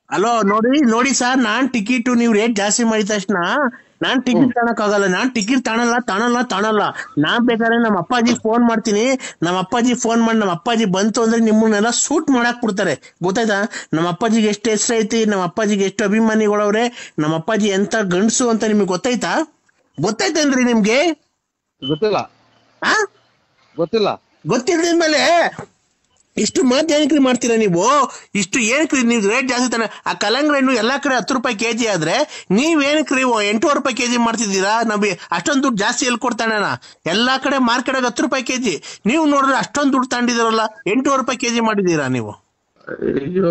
Hello ನೋಡಿ ನೋಡಿ sir ನಾನ್ ಟಿಕೆಟ್ ನೀವು ರೇಟ್ ಜಾಸ್ತಿ ಮಾಡಿದ ತಕ್ಷಣ ನಾನ್ ಟಿಕೆಟ್ ತಗೊಳಕ್ಕಾಗಲ್ಲ ನಾನ್ ಟಿಕೆಟ್ ತಾಣಲ್ಲ ತಾಣಲ್ಲ ತಾಣಲ್ಲ ನಾನ್ ಬೇಕಾದ್ರೆ ನಮ್ಮ ಅಪ್ಪಾಜಿ ಫೋನ್ ಮಾಡ್ತೀನಿ ನಮ್ಮ ಅಪ್ಪಾಜಿ ಫೋನ್ ಮಾಡಿ ನಮ್ಮ ಅಪ್ಪಾಜಿ ಬಂತು ಅಂದ್ರೆ ನಿಮ್ಮನ್ನೆಲ್ಲ ಸೂಟ್ ಮಾಡಕ್ ಬಿಡ್ತಾರೆ ಗೊತ್ತಾಯ್ತಾ ನಮ್ಮ ಅಪ್ಪಾಜಿಗೆ ಎಷ್ಟು ಹೆಸರು ಐತಿ ನಮ್ಮ ಅಪ್ಪಾಜಿಗೆ ಎಷ್ಟು ಅಭಿಮಾನಿಗಳವ್ರೆ ನಮ್ಮ ಅಪ್ಪಾಜಿ ಎಂತ ಗಂಡಸು ಅಂತ ನಿಮ್ಗೆ ಗೊತ್ತಾಯ್ತಾ ಗೊತ್ತಾಯ್ತೇನ್ರಿ ನಿಮ್ಗೆ ಗೊತ್ತಿಲ್ಲ ಆ ಗೊತ್ತಿಲ್ಲ ಗೊತ್ತಿಲ್ಲದ್ಮೇಲೆ ಇಷ್ಟು ಮಾತು ಏನಕ್ರಿ ಮಾಡ್ತೀರಾ ನೀವು ಇಷ್ಟು ಏನಕ್ರಿ ನೀವು ರೇಟ್ ಜಾಸ್ತಿ ತಾನೆ ಆ ಕಲ್ಲಂಗಡಿ ಹಣ್ಣು ಎಲ್ಲಾ ಕಡೆ ಹತ್ತು ರೂಪಾಯಿ ಕೆಜಿ ಆದ್ರೆ ನೀವ್ ಏನಕ್ರಿ ಎಂಟೂವರೆ ರೂಪಾಯಿ ಕೆಜಿ ಮಾಡ್ತಿದ್ದೀರಾ ನಮಗೆ ಅಷ್ಟೊಂದು ದುಡ್ಡು ಜಾಸ್ತಿ ಎಲ್ಲಿ ಕೊಡ್ತಾನ ಎಲ್ಲಾ ಕಡೆ ಮಾರ್ಕೆಟ್ ಹತ್ತು ರೂಪಾಯಿ ಕೆಜಿ ನೀವು ನೋಡಿದ್ರೆ ಅಷ್ಟೊಂದು ದುಡ್ಡು ತಗೊಂಡಿದ್ದೀರಲ್ಲ ಎಂಟೂವರೆ ರೂಪಾಯಿ ಕೆಜಿ ಮಾಡಿದ್ದೀರಾ ನೀವು ಅಯ್ಯೋ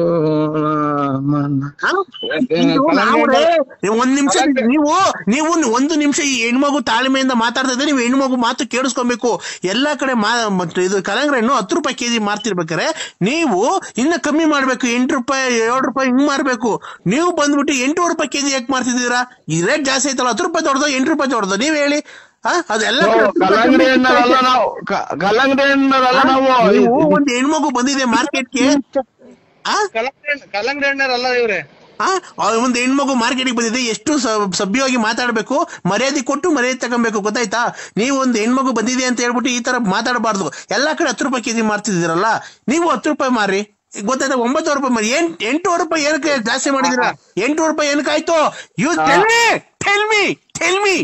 ಆ? ಇದು ನಾವ್ರೆ, ಒಂದ್ ನಿಮಿಷ ನೀವು ನೀವು ಒಂದು ನಿಮಿಷ ಈ ಹೆಣ್ಮಗು ತಾಳ್ಮೆಯಿಂದ ಮಾತಾಡ್ತಾ ಇದ್ರೆ ನೀವು ಹೆಣ್ಮಗು ಮಾತು ಕೇಳಿಸ್ಕೊಬೇಕು ಎಲ್ಲಾ ಕಡೆ ಮಾ ಮತ್ತೆ ಇದು ಕಲಂಗಡಿ ಹಣ್ಣು ಹತ್ತು ರೂಪಾಯಿ ಕೆಜಿ ಮಾರ್ತಿರ್ಬೇಕಾರೆ ನೀವು ಇನ್ನ ಕಮ್ಮಿ ಮಾಡ್ಬೇಕು ಎಂಟು ರೂಪಾಯಿ ಏಳು ರೂಪಾಯಿ ಹಿಂಗ್ ಮಾರ್ಬೇಕು ನೀವು ಬಂದ್ಬಿಟ್ಟು ಎಂಟೂವರೆ ರೂಪಾಯಿ ಕೆಜಿ ಯಾಕೆ ಮಾರ್ತಿದ್ದೀರಾ ಈ ರೇಟ್ ಜಾಸ್ತಿ ಐತಲ್ಲ ಹತ್ತು ರೂಪಾಯಿ ದೊಡ್ಡದು ಎಂಟು ರೂಪಾಯಿ ದೊಡ್ಡದು ನೀವ್ ಹೇಳಿ ಆ? ಅದೆಲ್ಲ ಕಡೆ ಹತ್ತು ರೂಪಾಯಿ ಕಲ್ಲಂಗಡಿ ಕಮ್ಮಿ ಹಣ್ಣರಲ್ಲ ಐತೆ. ನಾವು ಕ- ಕಲ್ಲಂಗಡಿ ಹಣ್ಣರಲ್ಲ ನಾವು ನೀವು ಒಂದು ಹೆಣ್ಮಗು ಬಂದಿದೆ ಮಾರ್ಕೆಟ್ಗೆ ಆ ಕಲ್ಲಂಗಡಿ ಹಣ್ಣು- ಕಲ್ಲಂಗಡಿ ಹಣ್ಣರಲ್ಲ ಇವ್ರೆ ಆ ಆ ಒಂದು ಹೆಣ್ಮಗು ಮಾರ್ಕೆಟಿಗೆ ಬಂದಿದೆ ಎಷ್ಟು ಸ- ಸಭ್ಯವಾಗಿ ಮಾತಾಡಬೇಕು ಮರ್ಯಾದೆ ಕೊಟ್ಟು ಮರ್ಯಾದೆ ತಗೊಬೇಕು ಗೊತ್ತಾಯ್ತಾ ನೀವು ಒಂದು ಹೆಣ್ಮಗು ಬಂದಿದೆ ಅಂತ ಹೇಳ್ಬಿಟ್ಟು ಈ ತರ ಮಾತಾಡಬಾರ್ದು ಎಲ್ಲಾ ಕಡೆ ಹತ್ತು ರೂಪಾಯಿ ಕೆಜಿ ಮಾರ್ತಿದ್ದೀರಲ್ಲ ನೀವು ಹತ್ತು ರೂಪಾಯಿ ಮಾರಿ ಗೊತ್ತಾಯ್ತಾ ಒಂಬತ್ತು ರೂಪಾಯಿ ಮಾರಿ ಏನ್ ಎಂಟು ರೂಪಾಯಿ ಏನಕ್ಕೆ ಜಾಸ್ತಿ ಮಾಡಿದಿರಾ ಎಂಟು ರೂಪಾಯಿ ಏನಕ್ಕಾಯ್ತು you tell me tell me tell me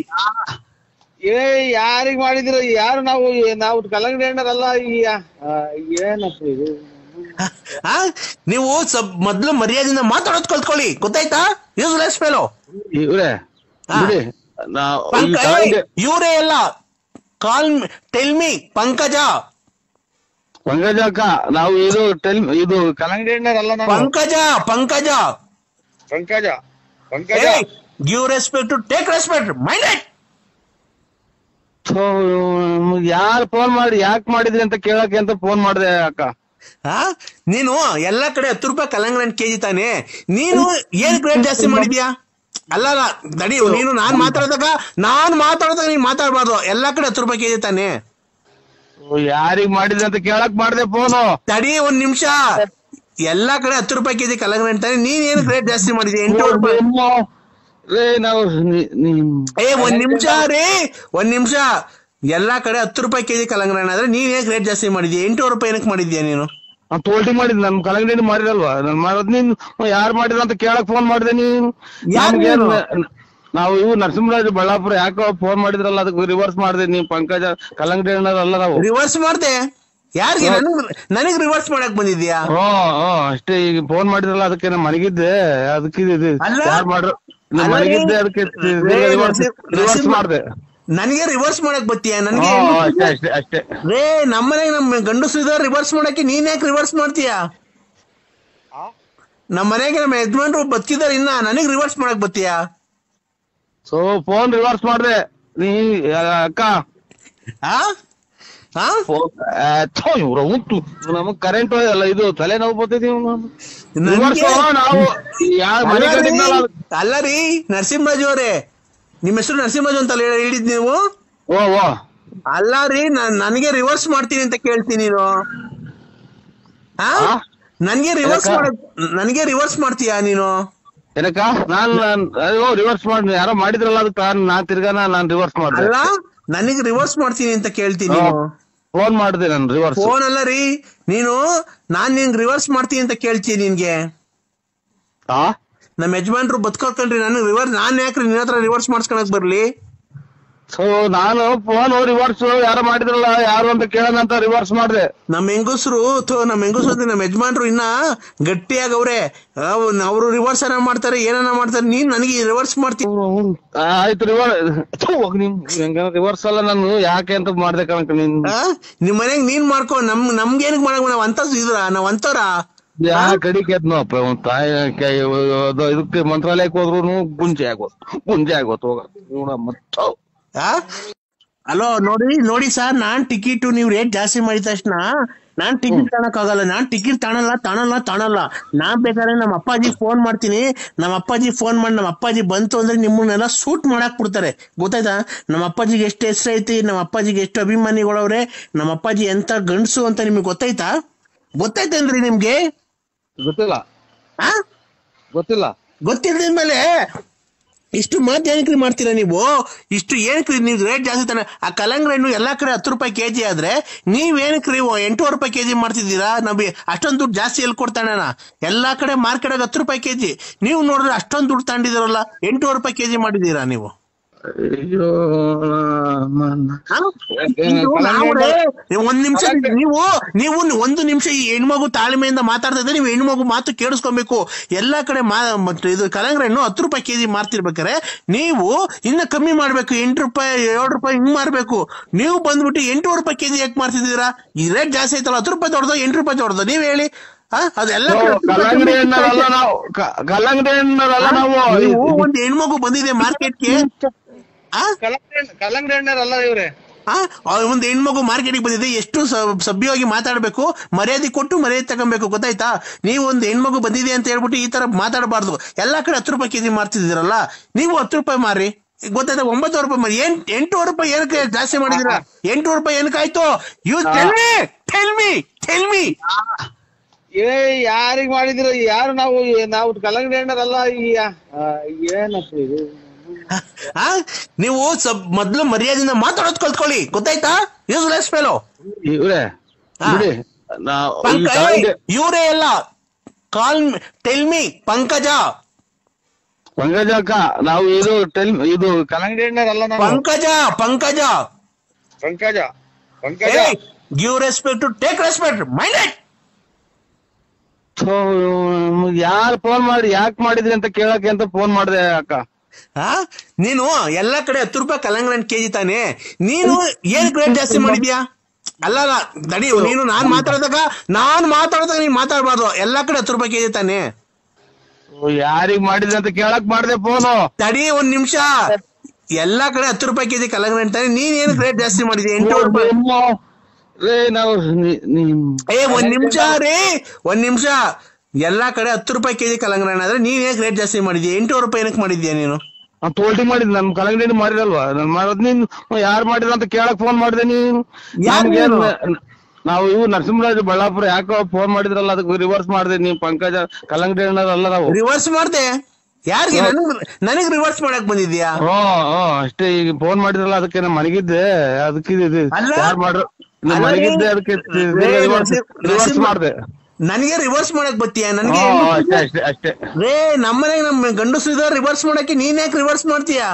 ಏ ಯಾರಿಗ್ ಮಾಡಿದಿರ ಯಾರು ನಾವು ನಾವು ಕಲ್ಲಂಗಡಿ ಹಣ್ಣರಲ್ಲ ಈ ಆ, ಏನಪ್ಪ ಇದು ಆ ನೀವು ಸಬ್ ಮೊದ್ಲು ಮರ್ಯಾದೆಯಿಂದ ಮಾತಾಡೋದ್ ಕಲ್ತ್ಕೊಳ್ಳಿ ಗೊತ್ತಾಯ್ತಾ ಯೂಸ್ಲೆಸ್ ಫೆಲೋ ಇವ್ರೆ ಹಾ. ಬಿಡಿ ನಾವು ಈ ಕಲ್ಲಂಗಡಿ ಇವರೇ ಎಲ್ಲ ಕಾಲ್ ಟೆಲ್ ಮಿ ಪಂಕಜ ಪಂಕಜ ಅಕ್ಕ ನಾವು ಇದು ಟೆಲ್ ಇದು ಕಲ್ಲಂಗಡಿ ಹಣ್ಣರಲ್ಲ ನಾವು Pankaja Pankaja Pankaja Pankaja give respect to take respect mind it ಯಾರು ಫೋನ್ ಮಾಡಿ ಯಾಕೆ ಮಾಡಿದ್ರಿ ಅಂತ ಕೇಳಕ್ಕೆ ಅಂತ ಫೋನ್ ಮಾಡಿದೆ ಅಕ್ಕ ಹಾ ನೀನು ಎಲ್ಲಾ ಕಡೆ ಹತ್ತು ರೂಪಾಯಿ ಕಲ್ಲಂಗಡಿ ಹಣ್ಣು ಕೆಜಿ ತಾನೆ ನೀನು ಏನ್ ರೇಟ್ ಜಾಸ್ತಿ ಮಾಡಿದ್ಯಾ ಅಲ್ಲ ಅಲ್ಲ ನಡಿ ನೀನು ನಾನ್ ಮಾತಾಡಿದಾಗ ನಾನ್ ಮಾತಾಡಿದಾಗ ನೀನ್ ಮಾತಾಡಬಾರ್ದು ಎಲ್ಲಾ ಕಡೆ ಹತ್ತು ರೂಪಾಯಿ ಕೆಜಿ ತಾನೆ ಯಾರಿಗ್ ಮಾಡಿದ್ರಿ ಅಂತ ಕೇಳಕ್ ಮಾಡಿದೆ ಫೋನು ತಡಿ ಒಂದ್ ನಿಮಿಷ ಎಲ್ಲಾ ಕಡೆ ಹತ್ತು ರೂಪಾಯಿ ಕೆಜಿ ಕಲ್ಲಂಗಡಿ ಹಣ್ಣು ತಾನೆ ನೀನ್ ಏನ್ ರೇಟ್ ಜಾಸ್ತಿ ಮಾಡಿದ್ಯಾ ಎಂಟು ರೂಪಾಯಿ ರೇ ನಾವು ನಿ- ನಿಮ್- ಏ ಒಂದ್ ನಿಮಿಷ ರೀ ಒಂದ್ ನಿಮಿಷ ಎಲ್ಲಾ ಕಡೆ ಹತ್ತು ರೂಪಾಯಿ ಕೆಜಿ ಕಲ್ಲಂಗಡಿ ಹಣ್ಣು ಆದ್ರೆ ನೀನ್ ಏನ್ ರೇಟ್ ಜಾಸ್ತಿ ಮಾಡಿದ್ಯಾ ಎಂಟು ರೂಪಾಯಿ ಏನಕ್ಕೆ ಮಾಡಿದ್ಯಾ ನೀನು ನಾನ್ ತೋಲ್ಟಿ ಮಾಡಿದ್ ನನ್ ಕಲ್ಲಂಗಡಿ ಹಣ್ಣು ಮಾಡಿರಲ್ವಾ ನಾನ್ ಮಾಡೋದ್ ನೀನ್ ಯಾರು ಮಾಡಿದ್ರ ಅಂತ ಕೇಳಕ್ ಫೋನ್ ಮಾಡಿದೆ ನೀನು ಯಾರ್ ನಮ್ಗೆ ನೀನು? ನ- ನಾವು ಇವು ನರಸಿಂಹರಾಜ್ ಬಳ್ಳಾಪುರ ಯಾಕೋ ಫೋನ್ ಮಾಡಿದ್ರಲ್ಲ ಅದಕ್ಕೆ ರಿವರ್ಸ್ ಮಾಡಿದೆ ನೀವು ಪಂಕಜ ಕಲ್ಲಂಗಡಿ ಹಣ್ಣರಲ್ಲ ನಾವು ರಿವರ್ಸ್ ಮಾಡ್ದೆ ಯಾರಿಗೆ ನನಗ್ ನನಗ್ ರಿವರ್ಸ್ ಮಾಡಕ್ ಬಂದಿದ್ಯಾ ಹ್ಞೂ ಹ್ಞೂ ಅಷ್ಟೇ ಈಗ ಫೋನ್ ಮಾಡಿದ್ರಲ್ಲ ಅದಕ್ಕೆ ನಾನು ಮಲಗಿದ್ದೆ ಅದಕ್ಕೆ ಇದು ಅಲ್ಲ? ಯಾರು ಮಾಡ್ರು ನಾನ್ ಅಲ್ಲ ರೀ. ಮಲಗಿದ್ದೆ ಅದಕ್ಕೆ ರೇ, ರಿವರ್ಸ್ ನರಸಿಂಹ- ರಿವರ್ಸ್ ನರಸಿಂಹ- ಮಾಡಿದೆ ನನಗೆ ರಿವರ್ಸ್ ಮಾಡಕ್ ಬತ್ತೀಯ ನನ್ಗೆ ಹ್ಞೂ ಅಷ್ಟೇ ಅಷ್ಟೇ ಅಷ್ಟೇ ರೇ ನಮ್ಮನೆಗೆ ನಮ್ ಗಂಡಸರು ಇದಾರೆ ರಿವರ್ಸ್ ಮಾಡಕ್ಕೆ ನೀನ್ ಯಾಕೆ ರಿವರ್ಸ್ ಮಾಡ್ತೀಯಾ ನಮ್ಮ ಮನೆಗೆ ನಮ್ಮ ಯಜಮಾನ್ರು ಬದುಕಿದಾರೆ ಇನ್ನ ನನಗ್ ರಿವರ್ಸ್ ಮಾಡಕ್ ಬತ್ತೀಯಾ ಸೊ ಫೋನ್ ರಿವರ್ಸ್ ಮಾಡಿದೆ ನೀ ಅಕ್ಕ ಆ ಆ ಇವ್ರ ಉಂಟು ನಮಗ್ ಕರೆಂಟ್ ಅಲ್ಲ ಇದು ತಲೆನೋವು ಬರ್ತೈತಿ ನನ್ಗೆ- ರಿವರ್ಸ್ ನಾವು ಯಾರ್ ಮನೆ ಅಲ್ಲ ರೀ, ಕಟ್ಟಿದ್ನಲ್ಲ ಅದು- ಅಲ್ಲ ರೀ ನರಸಿಂಹರಾಜು ಅವರೇ ನಿಮ್ಮ ಹೆಸರು ನರಸಿಂಹರಾಜು ಅಂತ ಹೇಳಿ- ಹೇಳಿದ್ ನೀವು ಓ ಓ ಅಲ್ಲ ರೀ ನಾನ್ ನನಗೆ ರಿವರ್ಸ್ ಮಾಡ್ತೀನಿ ಅಂತ ಕೇಳ್ತೀನಿ ನೀನು ಆ? ಆ? ನನ್ಗೆ ರಿವರ್ಸ್ ಯಾಕ? ಮಾಡಕ್ ನನಗೆ ರಿವರ್ಸ್ ಮಾಡ್ತೀಯಾ ನೀನು ಏನಕ್ಕ ನಾನ್ ನಾನ್ ಅಯ್ಯೋ ರಿವರ್ಸ್ ಮಾಡಿ ಯಾರೋ ಮಾಡಿದ್ರಲ್ಲ ಅದಕ್ಕೆ ನಾನ್ ನಾನ್ ತಿರ್ಗಾನ ನಾನ್ ರಿವರ್ಸ್ ಮಾಡಿದೆ ಅಲ್ಲ ನನಗೆ ರಿವರ್ಸ್ ಮಾಡ್ತೀನಿ ಅಂತ ಕೇಳ್ತೀನಿ ನೀನು ಫೋನ್ ಮಾಡಿದೆ ನಾನು ರಿವರ್ಸ್ ಫೋನ್ ಅಲ್ಲ ರೀ ನೀನು ನಾನ್ ನಿನ್ಗೆ ರಿವರ್ಸ್ ಮಾಡ್ತೀನಿ ಅಂತ ಕೇಳ್ತೀನಿ ನಿನ್ಗೆ ಆ ನಮ್ಮ ಯಜಮಾನ್ರು ಬದುಕೋಕಂಡ್ರಿ ನನಗೆ ರಿವರ್ಸ್ ನಾನ್ ಯಾಕ್ರಿ ನಿನ್ನ ಹತ್ರ ರಿವರ್ಸ್ ಮಾಡ್ಸ್ಕೊಳಕ್ ಬರ್ಲಿ ಸೊ ನಾನು ಫೋನ್ ರಿವರ್ಸ್ ಯಾರೋ ಮಾಡಿದ್ರಲ್ಲ ಯಾರು ಅಂತ ಕೇಳೋಣ ಅಂತ ರಿವರ್ಸ್ ಮಾಡಿದೆ ನಮ್ಮ ಹೆಂಗಸರು ಥು, ನಮ್ಮ ಹೆಂಗಸರು ಅಂತ ನಮ್ಮ ಯಜಮಾನ್ರು ಇನ್ನ ಗಟ್ಟಿಯಾಗವ್ರೆ ಅವರು ರಿವರ್ಸ್ ಏನ ಮಾಡ್ತಾರೆ ಏನನ ಮಾಡ್ತಾರೆ ನೀನ್ ನನಗೆ ರಿವರ್ಸ್ ಮಾಡ್ತೀನಿ ಆಯ್ತು ರಿವರ್ಸ್ ನಿಮ್ ರಿವರ್ಸ್ ಅಲ್ಲ ನಾನು ಯಾಕೆ ಅಂತ ಮಾಡ್ದೆ ಕಣಕ ನೀನ್ ಆ? ನಿಮ್ ಮನೆಗ್ ನೀನ್ ಮಾಡ್ಕೊ ನಮ್ ನಮ್ಗೇನಕ್ ಮಾಡಕ್ ನಾವ್ ಅಂತ ಇದ್ರ ನಾವ್ ಅಂತವ್ರ ಯಾ ಕಡಿಕೆ ಅಪ್ಪ ಒಂದ್ ತಾಯಿ ಕೈ ಅದು ಇದಕ್ಕೆ ಮಂತ್ರಾಲಯಕ್ಕೆ ಹೋದ್ರು ಗುಂಜೆ ಆಗೋದು ಗುಂಜೆ ಆಗೋದು ಹೋಗ ನೋಡಮ್ಮ ಥು. ಹಲೋ ನೋಡಿ ನೋಡಿ ಸರ್ ನಾನ್ ಟಿಕೆಟ್ ನೀವು ರೇಟ್ ಜಾಸ್ತಿ ಮಾಡಿದ ತಕ್ಷಣ ನಾನ್ ಟಿಕೆಟ್ ತಗೊಳಕ್ ಆಗಲ್ಲ ನಾನ್ ಟಿಕೆಟ್ ತಾಣಲ್ಲ ತಾಣಲ್ಲ ತಾಣಲ್ಲ ನಾನ್ ಬೇಕಾದ್ರೆ ನಮ್ಮ ಅಪ್ಪಾಜಿ ಫೋನ್ ಮಾಡ್ತೀನಿ ನಮ್ಮ ಅಪ್ಪಾಜಿ ಫೋನ್ ಮಾಡಿ ನಮ್ಮ ಅಪ್ಪಾಜಿ ಬಂತು ಅಂದ್ರೆ ನಿಮ್ಮನ್ನೆಲ್ಲ ಸೂಟ್ ಮಾಡಕ್ ಬಿಡ್ತಾರೆ ಗೊತ್ತಾಯ್ತಾ ನಮ್ಮ ಅಪ್ಪಾಜಿಗೆ ಎಷ್ಟು ಹೆಸರು ಐತಿ ನಮ್ಮ ಅಪ್ಪಾಜಿಗೆ ಎಷ್ಟು ಅಭಿಮಾನಿಗಳವ್ರೆ ನಮ್ಮ ಅಪ್ಪಾಜಿ ಎಂತ ಗಂಡಸು ಅಂತ ನಿಮ್ಗೆ ಗೊತ್ತಾಯ್ತಾ ಗೊತ್ತಾಯ್ತೇನ್ರಿ ನಿಮ್ಗೆ ಗೊತ್ತಿಲ್ಲ ಆ ಗೊತ್ತಿಲ್ಲ ಗೊತ್ತಿಲ್ಲದ್ಮೇಲೆ ಇಷ್ಟು ಮಾತು ಏನಕ್ರಿ ಮಾಡ್ತೀರಾ ನೀವು ಇಷ್ಟು ಏನಕ್ರಿ ನೀವು ರೇಟ್ ಜಾಸ್ತಿ ತಾನೆ ಆ ಕಲ್ಲಂಗಡಿ ಹಣ್ಣು ಎಲ್ಲಾ ಕಡೆ ಹತ್ತು ರೂಪಾಯಿ ಕೆಜಿ ಆದ್ರೆ ನೀವ್ ಏನಕ್ರಿ ಎಂಟೂವರೆ ರೂಪಾಯಿ ಕೆಜಿ ಮಾಡ್ತಿದ್ದೀರಾ ನಮಗೆ ಅಷ್ಟೊಂದು ದುಡ್ಡು ಜಾಸ್ತಿ ಎಲ್ಲಿ ಕೊಡ್ತಾಣ ಎಲ್ಲಾ ಕಡೆ ಮಾರ್ಕೆಟ್ ಹತ್ತು ರೂಪಾಯಿ ಕೆಜಿ ನೀವು ನೋಡಿದ್ರೆ ಅಷ್ಟೊಂದು ದುಡ್ಡು ತಗೊಂಡಿದ್ದೀರಲ್ಲ ಎಂಟೂವರೆ ರೂಪಾಯಿ ಕೆಜಿ ಮಾಡಿದ್ದೀರಾ ನೀವು ಅಯ್ಯೋ ಹಾ? ಇದು ನಾವು ರೇ, ಒಂದ್ ನಿಮಿಷ ನೀವು ನೀವು ಒಂದು ನಿಮಿಷ ಈ ಹೆಣ್ಮಗು ತಾಳ್ಮೆಯಿಂದ ಮಾತಾಡ್ತಾ ಇದ್ರೆ ನೀವು ಹೆಣ್ಮಗು ಮಾತು ಕೇಳಿಸ್ಕೊಬೇಕು ಎಲ್ಲಾ ಕಡೆ ಮಾ ಮತ್ತೆ ಇದು ಕಲಂಗಡಿ ಹಣ್ಣು ಹತ್ತು ರೂಪಾಯಿ ಕೆಜಿ ಮಾರ್ತಿರ್ಬೇಕಾರೆ ನೀವು ಇನ್ನ ಕಮ್ಮಿ ಮಾಡ್ಬೇಕು ಎಂಟು ರೂಪಾಯಿ ಏಳು ರೂಪಾಯಿ ಹಿಂಗ್ ಮಾರ್ಬೇಕು ನೀವು ಬಂದ್ಬಿಟ್ಟು ಎಂಟೂವರೆ ರೂಪಾಯಿ ಕೆಜಿ ಯಾಕೆ ಮಾರ್ತಿದ್ದೀರಾ ಈ ರೇಟ್ ಜಾಸ್ತಿ ಐತಲ್ಲ ಹತ್ತು ರೂಪಾಯಿ ದೊಡ್ಡದು ಎಂಟು ರೂಪಾಯಿ ದೊಡ್ಡದು ನೀವ್ ಹೇಳಿ ಹಾ ಅದೆಲ್ಲ ಕಲ್ಲಂಗಡಿ ಹಣ್ಣರಲ್ಲ ನಾವು ಕ- ಕಲ್ಲಂಗಡಿ ಹಣ್ಣರಲ್ಲ ನಾವು ನೀವು ಒಂದ್ ಹೆಣ್ಮಗು ಬಂದಿದೆ ಮಾರ್ಕೆಟ್ಗೆ ಆ ಕಲ್ಲಂಗಡಿ ಹಣ್ಣ್- ಕಲ್ಲಂಗಡಿ ಹಣ್ಣರಲ್ಲ ಇವ್ರೆ ಆ ಆ ಒಂದು ಹೆಣ್ಮಗು ಮಾರ್ಕೆಟಿಗೆ ಬಂದಿದೆ ಎಷ್ಟು ಸ- ಸಭ್ಯವಾಗಿ ಮಾತಾಡಬೇಕು ಮರ್ಯಾದೆ ಕೊಟ್ಟು ಮರ್ಯಾದೆ ತಗೊಬೇಕು ಗೊತ್ತಾಯ್ತಾ ನೀವು ಒಂದು ಹೆಣ್ಮಗು ಬಂದಿದೆ ಅಂತ ಹೇಳ್ಬಿಟ್ಟು ಈ ತರ ಮಾತಾಡಬಾರ್ದು ಎಲ್ಲಾ ಕಡೆ ಹತ್ತು ರೂಪಾಯಿ ಕೆಜಿ ಮಾರ್ತಿದ್ದೀರಲ್ಲ ನೀವು ಹತ್ತು ರೂಪಾಯಿ ಮಾರಿ ಗೊತ್ತಾಯ್ತಾ ಒಂಬತ್ತು ರೂಪಾಯಿ ಮಾರಿ ಎಂಟ್ ಎಂಟು ರೂಪಾಯಿ ಏನಕ್ಕೆ ಜಾಸ್ತಿ ಮಾಡಿದಿರಾ ಎಂಟು ರೂಪಾಯಿ ಏನಕ್ಕೆ ಆಯ್ತು you tell me tell me tell me ಏ ಯಾರಿಗ್ ಮಾಡಿದಿರ ಯಾರು ನಾವು ನಾವು ಕಲ್ಲಂಗಡಿ ಹಣ್ಣರಲ್ಲ ಈ ಆ, ಏನಪ್ಪ ಇದು ಆ ನೀವು ಸಬ್ ಮೊದ್ಲು ಮರ್ಯಾದೆಯಿಂದ ಮಾತಾಡೋದ್ ಕಲ್ತ್ಕೊಳ್ಳಿ ಗೊತ್ತಾಯ್ತಾ ಯೂಸ್ಲೆಸ್ ಫೆಲೋ ಇವ್ರೆ ಹಾ. ಬಿಡಿ ನಾವು ಈ ಕಲ್ಲಂಗಡಿ- ಇವರೇ ಎಲ್ಲ ಕಾಲ್ ಟೆಲ್ ಮಿ ಪಂಕಜ ಪಂಕಜ ಅಕ್ಕ ನಾವು ಇದು ಟೆಲ್ ಇದು ಕಲ್ಲಂಗಡಿ ಹಣ್ಣರಲ್ಲ ನಾವು Pankaja Pankaja Pankaja Pankaja give respect to take respect mind it ಯಾರು ಫೋನ್ ಮಾಡಿ ಯಾಕೆ ಮಾಡಿದ್ರಿ ಅಂತ ಕೇಳಕ್ಕೆ ಅಂತ ಫೋನ್ ಮಾಡಿದೆ ಅಕ್ಕ ಆ ನೀನು ಎಲ್ಲಾ ಕಡೆ ಹತ್ತು ರೂಪಾಯಿ ಕಲ್ಲಂಗಡಿ ಹಣ್ಣು ಕೆಜಿ ತಾನೆ ನೀನು ಏನ್ ರೇಟ್ ಜಾಸ್ತಿ ಮಾಡಿದ್ಯಾ ಅಲ್ಲ ಅಲ್ಲ ದಡಿ ನೀನು ನಾನ್ ಮಾತಾಡಿದಾಗ ನಾನ್ ಮಾತಾಡಿದಾಗ ನೀನ್ ಮಾತಾಡಬಾರ್ದು ಎಲ್ಲಾ ಕಡೆ ಹತ್ತು ರೂಪಾಯಿ ಕೆಜಿ ತಾನೆ ಯಾರಿಗ್ ಮಾಡಿದ್ರಿ ಅಂತ ಕೇಳಕ್ ಮಾಡಿದೆ ಫೋನು ತಡಿ ಒಂದ್ ನಿಮಿಷ ಎಲ್ಲಾ ಕಡೆ ಹತ್ತು ರೂಪಾಯಿ ಕೆಜಿ ಕಲ್ಲಂಗಡಿ ಹಣ್ಣು ತಾನೆ ನೀನ್ ಏನ್ ರೇಟ್ ಜಾಸ್ತಿ ಮಾಡಿದ್ಯಾ ಎಂಟು ರೂಪಾಯಿ ರೇ ನಾವು ನಿ- ನಿಮ್- ಏ ಒಂದ್ ನಿಮಿಷ ರೀ ಒಂದ್ ನಿಮಿಷ ಎಲ್ಲಾ ಕಡೆ ಹತ್ತು ರೂಪಾಯಿ ಕೆಜಿ ಕಲ್ಲಂಗಡಿ ಹಣ್ಣು ಆದ್ರೆ ನೀನ್ ಹೇಗ್ ರೇಟ್ ಜಾಸ್ತಿ ಮಾಡಿದ್ಯಾ ಎಂಟು ರೂಪಾಯಿ ಏನಕ್ಕೆ ಮಾಡಿದ್ಯಾ ನೀನು ನಾನ್ ತೋಲ್ಟಿ ಮಾಡಿದ್ ನನ್ ಕಲ್ಲಂಗಡಿ ಹಣ್ಣು ಮಾಡಿರಲ್ವಾ ನಾನ್ ಮಾಡೋದ್ ನೀನ್ ಯಾರು ಮಾಡಿದ್ರ ಅಂತ ಕೇಳಕ್ ಫೋನ್ ಮಾಡಿದೆ ನೀನು ಯಾರ್ ನಮ್ಗೆ ನೀನು? ನ- ನಾವು ಇವು ನರಸಿಂಹರಾಜ್ ಬಳ್ಳಾಪುರ ಯಾಕೋ ಫೋನ್ ಮಾಡಿದ್ರಲ್ಲ ಅದಕ್ಕೆ ರಿವರ್ಸ್ ಮಾಡಿದೆ ನೀವು ಪಂಕಜ ಕಲ್ಲಂಗಡಿ ಹಣ್ಣರಲ್ಲ ನಾವು ರಿವರ್ಸ್ ಮಾಡ್ದೆ ಯಾರಿಗೆ ನನಗ್ ನನಗ್ ರಿವರ್ಸ್ ಮಾಡಕ್ ಬಂದಿದ್ಯಾ ಹ್ಞೂ ಹ್ಞೂ ಅಷ್ಟೇ ಈಗ ಫೋನ್ ಮಾಡಿದ್ರಲ್ಲ ಅದಕ್ಕೆ ನಾನು ಮನೆಗಿದ್ದೆ ಅದಕ್ಕೆ ಇದು ಅಲ್ಲ? ಯಾರು ಮಾಡ್ರು ಅಲ್ಲ ರೀ. ಮನೆಗಿದ್ದೆ ಅದಕ್ಕೆ ರೇ, ರಿವರ್ಸ್ ನರಸಿಂಹ- ರಿವರ್ಸ್ ನರಸಿಂಹ- ಮಾಡಿದೆ ನನಗೆ ರಿವರ್ಸ್ ಮಾಡಕ್ ಬತ್ತೀಯ ನನಗೆ ಹ್ಞೂ ಅಷ್ಟೇ ಅಷ್ಟೇ ಅಷ್ಟೇ ರೇ ನಮ್ಮನೆಗೆ ನಮ್ ಗಂಡಸರು ಇದಾರೆ ರಿವರ್ಸ್ ಮಾಡಕ್ಕೆ ನೀನ್ ಯಾಕೆ ರಿವರ್ಸ್ ಮಾಡ್ತೀಯಾ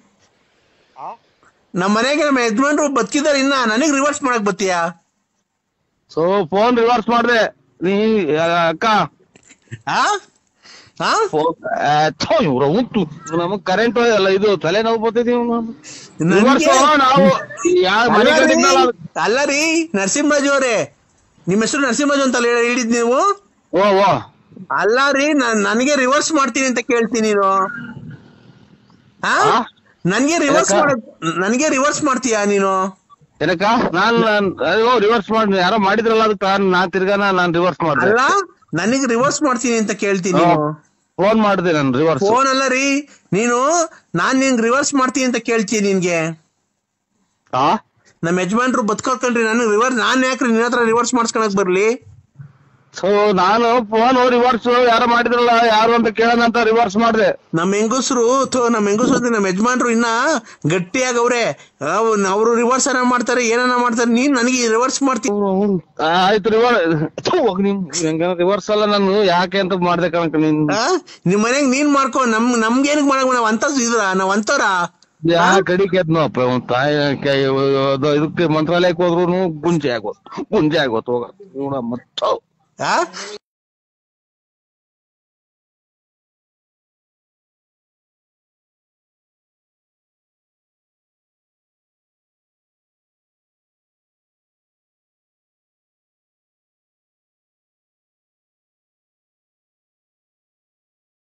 ನಮ್ಮ ಮನೆಗೆ ನಮ್ಮ ಯಜಮಾನ್ರು ಬದುಕಿದಾರೆ ಇನ್ನ ನನಗ್ ರಿವರ್ಸ್ ಮಾಡಕ್ ಬತ್ತೀಯಾ ಸೊ ಫೋನ್ ರಿವರ್ಸ್ ಮಾಡಿದೆ ನೀ ಅಕ್ಕ ಆ ಆ ಇವ್ರ ಉಂಟು ನಮಗ್ ಕರೆಂಟ್ ಅಲ್ಲ ಇದು ತಲೆ ನೋವು ಬರ್ತಿದೀವಿ ನನ್ಗೆ- ರಿವರ್ಸ್ ನಾವು ಯಾವ ಮನೆ ಅಲ್ಲ ರೀ, ಕಟ್ಟಿದ್ನಲ್ಲ ಅದು- ಅಲ್ಲ ರೀ ನರಸಿಂಹರಾಜು ಅವರೇ ನಿಮ್ಮ ಹೆಸರು ನರಸಿಂಹರಾಜು ಅಂತ ಹೇಳಿ ಹೇಳಿದ್ ನೀವು ಓ ಓ ಅಲ್ಲ ರೀ ನಾನ್ ನನಗೆ ರಿವರ್ಸ್ ಮಾಡ್ತೀನಿ ಅಂತ ಕೇಳ್ತೀನಿ ನೀನು ಆ ಆ? ನನ್ಗೆ ರಿವರ್ಸ್ ಯಾಕ? ಮಾಡ ನನಗೆ ರಿವರ್ಸ್ ಮಾಡ್ತೀಯಾ ನೀನು ಏನಕ್ಕ ನಾನ್ ರಿವರ್ಸ್ ಮಾಡಿ ಯಾರೋ ಮಾಡಿದ್ರಲ್ಲ ಅದಕ್ಕೆ ನಾನ್ ನಾನ್ ತಿರ್ಗಾ ನಾನ್ ರಿವರ್ಸ್ ಮಾಡಿದೆ ಅಲ್ಲ ನನಗೆ ರಿವರ್ಸ್ ಮಾಡ್ತೀನಿ ಅಂತ ಕೇಳ್ತೀನಿ ನೀನು ಫೋನ್ ಮಾಡಿದೆ ನಾನು ರಿವರ್ಸ್ ಫೋನ್ ಅಲ್ಲ ರೀ ನೀನು ನಾನ್ ನಿನ್ಗೆ ರಿವರ್ಸ್ ಮಾಡ್ತೀನಿ ಅಂತ ಕೇಳ್ತೀನಿ ನಿನ್ಗೆ ಆ ನಮ್ಮ ಯಜಮಾನ್ರು ಬದುಕೋಕಲ್ರಿ ನನಗೆ ರಿವರ್ಸ್ ನಾನ್ ಯಾಕ್ರಿ ನಿನ್ನ ಹತ್ರ ರಿವರ್ಸ್ ಮಾಡ್ಸ್ಕೊಳಕ್ ಬರ್ಲಿ ಸೊ ನಾನು ಫೋನ್ ರಿವರ್ಸ್ ಯಾರೋ ಮಾಡಿದ್ರಲ್ಲ ಯಾರು ಅಂತ ಕೇಳೋಣ ಅಂತ ರಿವರ್ಸ್ ಮಾಡಿದೆ ನಮ್ಮ ಹೆಂಗಸರು ನಮ್ಮ ಹೆಂಗಸರು ಅಂತ ನಮ್ಮ ಯಜಮಾನ್ರು ಇನ್ನ ಗಟ್ಟಿಯಾಗವ್ರೆ ಅವರು ರಿವರ್ಸ್ ಅನ್ನ ಮಾಡ್ತಾರೆ ಏನನ್ನ ಮಾಡ್ತಾರೆ ನೀನ್ ನನಗೆ ರಿವರ್ಸ್ ಮಾಡ್ತೀನಿ ಆಯ್ತು ರಿವರ್ಸ್ ನಿಮ್ ಹೆಂಗ ರಿವರ್ಸ್ ಅಲ್ಲ ನಾನು ಯಾಕೆ ಅಂತ ಮಾಡ್ದೆ ಕಣಕ ನೀನ್ ಆ? ನಿಮ್ ಮನೆಗ್ ನೀನ್ ಮಾಡ್ಕೊ ನಮ್ ನಮ್ಗೆ ಏನಕ್ ಮಾಡಕ್ ನಾವ್ ಅಂತ ಇದ್ರ ನಾವ್ ಅಂತವ್ರ ಯಾ ಕಡಿಕೆ ಅಪ್ಪ ಒಂದ್ ತಾಯಿ ಕೈ ಅದು ಇದಕ್ಕೆ ಮಂತ್ರಾಲಯಕ್ಕೆ ಹೋದ್ರು ಗುಂಜೆ ಆಗೋದು ಗುಂಜೆ ಆಗೋದು ಹೋಗ ನೋಡ ಮತ್ತ ಆ